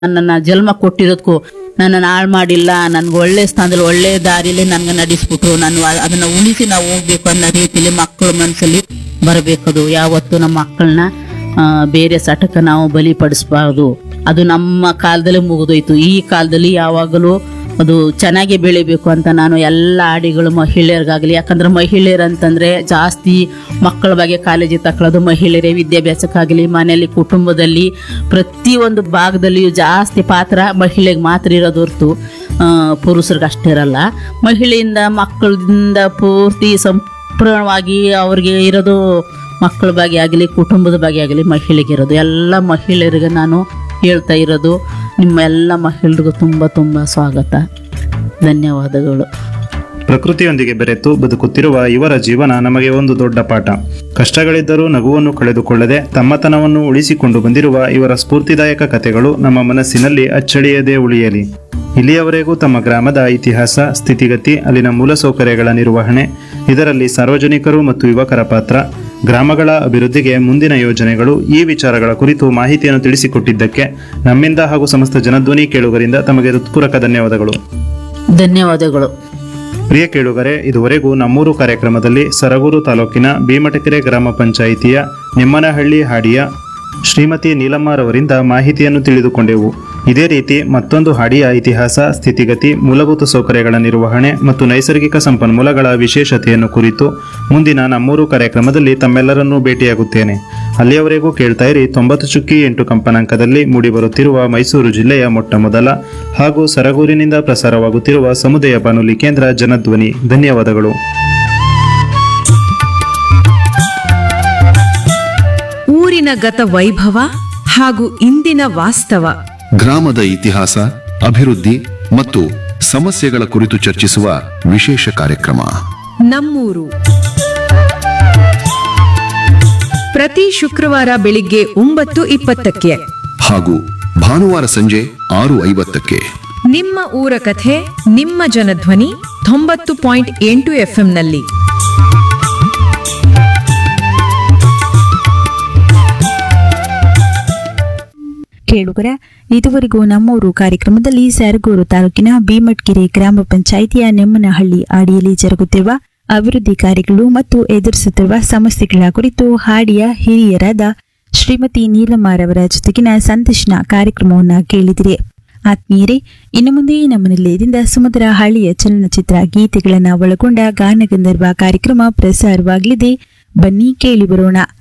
ನನ್ನನ್ನು ಜನ್ಮ ಕೊಟ್ಟಿರೋದಕ್ಕೂ ನನ್ನನ್ನು ಹಾಳು ಮಾಡಿಲ್ಲ ನನ್ಗೆ ಒಳ್ಳೆ ಸ್ಥಾನದಲ್ಲಿ ಒಳ್ಳೆ ದಾರಿಲಿ ನನ್ಗೆ ನಡೆಸ್ಬಿಟ್ರು ನಾನು ಅ- ಅದನ್ನ ಉಳಿಸಿ ನಾವು ಹೋಗ್ಬೇಕು ಅನ್ನೋ ರೀತಿಲಿ ಮಕ್ಕಳ ಮನಸ್ಸಲ್ಲಿ ಬರಬೇಕದು ಯಾವತ್ತು ನಮ್ಮ ಮಕ್ಕಳನ್ನ ಬೇರೆ ಸಟಕ ನಾವು ಬಲಿಪಡಿಸ್ಬಾರ್ದು ಅದು ನಮ್ಮ ಕಾಲದಲ್ಲಿ ಮುಗಿದೋಯ್ತು ಈ ಕಾಲದಲ್ಲಿ ಯಾವಾಗಲೂ ಅದು ಚೆನ್ನಾಗಿ ಬೆಳಿಬೇಕು ಅಂತ ನಾನು ಎಲ್ಲ ಹಾಡಿಗಳು ಮಹಿಳೆಯರಿಗಾಗಲಿ ಯಾಕಂದ್ರೆ ಮಹಿಳೆಯರು ಅಂತಂದ್ರೆ ಜಾಸ್ತಿ ಮಕ್ಕಳ ಬಗ್ಗೆ ಕಾಳಜಿ ತಕೊಳ್ಳೋದು ಮಹಿಳೆಯರೇ ವಿದ್ಯಾಭ್ಯಾಸಕ್ಕಾಗಲಿ ಮನೆಯಲ್ಲಿ ಕುಟುಂಬದಲ್ಲಿ ಪ್ರತಿಯೊಂದು ಭಾಗದಲ್ಲಿಯೂ ಜಾಸ್ತಿ ಪಾತ್ರ ಮಹಿಳೆಗೆ ಮಾತ್ರ ಇರೋದು ಹೊರ್ತು ಆ, ಪುರುಷರಿಗೆ ಅಷ್ಟೇ ಇರಲ್ಲ ಮಹಿಳೆಯಿಂದ ಮಕ್ಕಳಿಂದ ಪೂರ್ತಿ ಸಂಪೂರ್ಣವಾಗಿ ಅವ್ರಿಗೆ ಇರೋದು ಮಕ್ಕಳ ಬಗ್ಗೆ ಆಗಲಿ ಕುಟುಂಬದ ಬಗ್ಗೆ ಆಗಲಿ ಮಹಿಳೆಗೆ ಇರೋದು ಎಲ್ಲ ಮಹಿಳೆಯರಿಗೆ ನಾನು ಹೇಳ್ತಾ ಇರೋದು ನಿಮ್ಮ ಎಲ್ಲ ಮಹಿಳೆರಿಗೂ ತುಂಬ ತುಂಬ ಸ್ವಾಗತ ಧನ್ಯವಾದಗಳು ಪ್ರಕೃತಿಯೊಂದಿಗೆ ಬೆರೆತು ಬದುಕುತ್ತಿರುವ ಇವರ ಜೀವನ ನಮಗೆ ಒಂದು ದೊಡ್ಡ ಪಾಠ ಕಷ್ಟಗಳಿದ್ದರೂ ನಗುವನ್ನು ಕಳೆದುಕೊಳ್ಳದೆ ತಮ್ಮತನವನ್ನು ಉಳಿಸಿಕೊಂಡು ಬಂದಿರುವ ಇವರ ಸ್ಫೂರ್ತಿದಾಯಕ ಕಥೆಗಳು ನಮ್ಮ ಮನಸ್ಸಿನಲ್ಲಿ ಅಚ್ಚಳಿಯದೇ ಉಳಿಯಲಿ ಇಲ್ಲಿಯವರೆಗೂ ತಮ್ಮ ಗ್ರಾಮದ ಇತಿಹಾಸ ಸ್ಥಿತಿಗತಿ ಅಲ್ಲಿನ ಮೂಲಸೌಕರ್ಯಗಳ ನಿರ್ವಹಣೆ ಇದರಲ್ಲಿ ಸಾರ್ವಜನಿಕರು ಮತ್ತು ಯುವಕರ ಪಾತ್ರ ಗ್ರಾಮಗಳ ಅಭಿವೃದ್ಧಿಗೆ ಮುಂದಿನ ಯೋಜನೆಗಳು ಈ ವಿಚಾರಗಳ ಕುರಿತು ಮಾಹಿತಿಯನ್ನು ತಿಳಿಸಿಕೊಟ್ಟಿದ್ದಕ್ಕೆ ನಮ್ಮಿಂದ ಹಾಗೂ ಸಮಸ್ತ ಜನಧ್ವನಿ ಕೇಳುಗರಿಂದ ತಮಗೆ ಹೃತ್ಪೂರ್ವಕ ಧನ್ಯವಾದಗಳು ಧನ್ಯವಾದಗಳು ಪ್ರಿಯ ಕೇಳುಗರೆ ಇದುವರೆಗೂ ನಮ್ಮೂರು ಕಾರ್ಯಕ್ರಮದಲ್ಲಿ ಸರಗೂರು ತಾಲೂಕಿನ ಭೀಮಟಕೆರೆ ಗ್ರಾಮ ಪಂಚಾಯಿತಿಯ ನಿಮ್ಮನಹಳ್ಳಿ ಹಾಡಿಯ ಶ್ರೀಮತಿ ನೀಲಮ್ಮರವರಿಂದ ಮಾಹಿತಿಯನ್ನು ತಿಳಿದುಕೊಂಡೆವು ಇದೇ ರೀತಿ ಮತ್ತೊಂದು ಹಾಡಿಯ ಇತಿಹಾಸ ಸ್ಥಿತಿಗತಿ ಮೂಲಭೂತ ಸೌಕರ್ಯಗಳ ನಿರ್ವಹಣೆ ಮತ್ತು ನೈಸರ್ಗಿಕ ಸಂಪನ್ಮೂಲಗಳ ವಿಶೇಷತೆಯನ್ನು ಕುರಿತು ಮುಂದಿನ ನಮ್ಮೂರು ಕಾರ್ಯಕ್ರಮದಲ್ಲಿ ತಮ್ಮೆಲ್ಲರನ್ನೂ ಭೇಟಿಯಾಗುತ್ತೇನೆ ಅಲ್ಲಿಯವರೆಗೂ ಕೇಳ್ತಾ ಇರಿ ತೊಂಬತ್ತು ಚುಕ್ಕಿ ಎಂಟು ಕಂಪನಾಂಕದಲ್ಲಿ ಮೂಡಿಬರುತ್ತಿರುವ ಮೈಸೂರು ಜಿಲ್ಲೆಯ ಮೊಟ್ಟ ಮೊದಲ ಹಾಗೂ ಸರಗೂರಿನಿಂದ ಪ್ರಸಾರವಾಗುತ್ತಿರುವ ಸಮುದಾಯ ಬಾನುಲಿ ಕೇಂದ್ರ ಜನಧ್ವನಿ ಧನ್ಯವಾದಗಳು ಊರಿನ ಗತ ವೈಭವ ಹಾಗೂ ಇಂದಿನ ವಾಸ್ತವ ಗ್ರಾಮದ ಇತಿಹಾಸ ಅಭಿವೃದ್ಧಿ ಮತ್ತು ಸಮಸ್ಯೆಗಳ ಕುರಿತು ಚರ್ಚಿಸುವ ವಿಶೇಷ ಕಾರ್ಯಕ್ರಮ ನಮ್ಮೂರು ಪ್ರತಿ ಶುಕ್ರವಾರ ಬೆಳಿಗ್ಗೆ ಒಂಬತ್ತು ಇಪ್ಪತ್ತಕ್ಕೆ ಹಾಗೂ ಭಾನುವಾರ ಸಂಜೆ ಆರು ಐವತ್ತಕ್ಕೆ ನಿಮ್ಮ ಊರ ಕಥೆ ನಿಮ್ಮ ಜನಧ್ವನಿ ತೊಂಬತ್ತು ಪಾಯಿಂಟ್ ಎಂಟು ಎಫ್ಎಂನಲ್ಲಿ ಕೇಳುಗರ ಇದುವರೆಗೂ ನಮ್ಮೂರು ಕಾರ್ಯಕ್ರಮದಲ್ಲಿ ಸರಗೂರು ತಾಲೂಕಿನ ಭೀಮಟ್ಕೆರೆ ಗ್ರಾಮ ಪಂಚಾಯಿತಿಯ ನೆಮ್ಮನಹಳ್ಳಿ ಅಡಿಯಲ್ಲಿ ಜರುಗುತ್ತಿರುವ ಅಭಿವೃದ್ಧಿ ಕಾರ್ಯಗಳು ಮತ್ತು ಎದುರಿಸುತ್ತಿರುವ ಸಮಸ್ಯೆಗಳ ಕುರಿತು ಹಾಡಿಯ ಹಿರಿಯರಾದ ಶ್ರೀಮತಿ ನೀಲಮ್ಮರವರ ಜೊತೆಗಿನ ಸಂದರ್ಶನ ಕಾರ್ಯಕ್ರಮವನ್ನು ಕೇಳಿದಿರಿ ಆತ್ಮೀಯರೇ ಇನ್ನು ಮುಂದೆ ನಮ್ಮ ನಿಲಯದಿಂದ ಸುಮಧುರ ಹಳ್ಳಿಯ ಚಲನಚಿತ್ರ ಗೀತೆಗಳನ್ನು ಒಳಗೊಂಡ ಗಾನಗಂಧರ್ವ ಕಾರ್ಯಕ್ರಮ ಪ್ರಸಾರವಾಗಲಿದೆ ಬನ್ನಿ ಕೇಳಿ ಬರೋಣ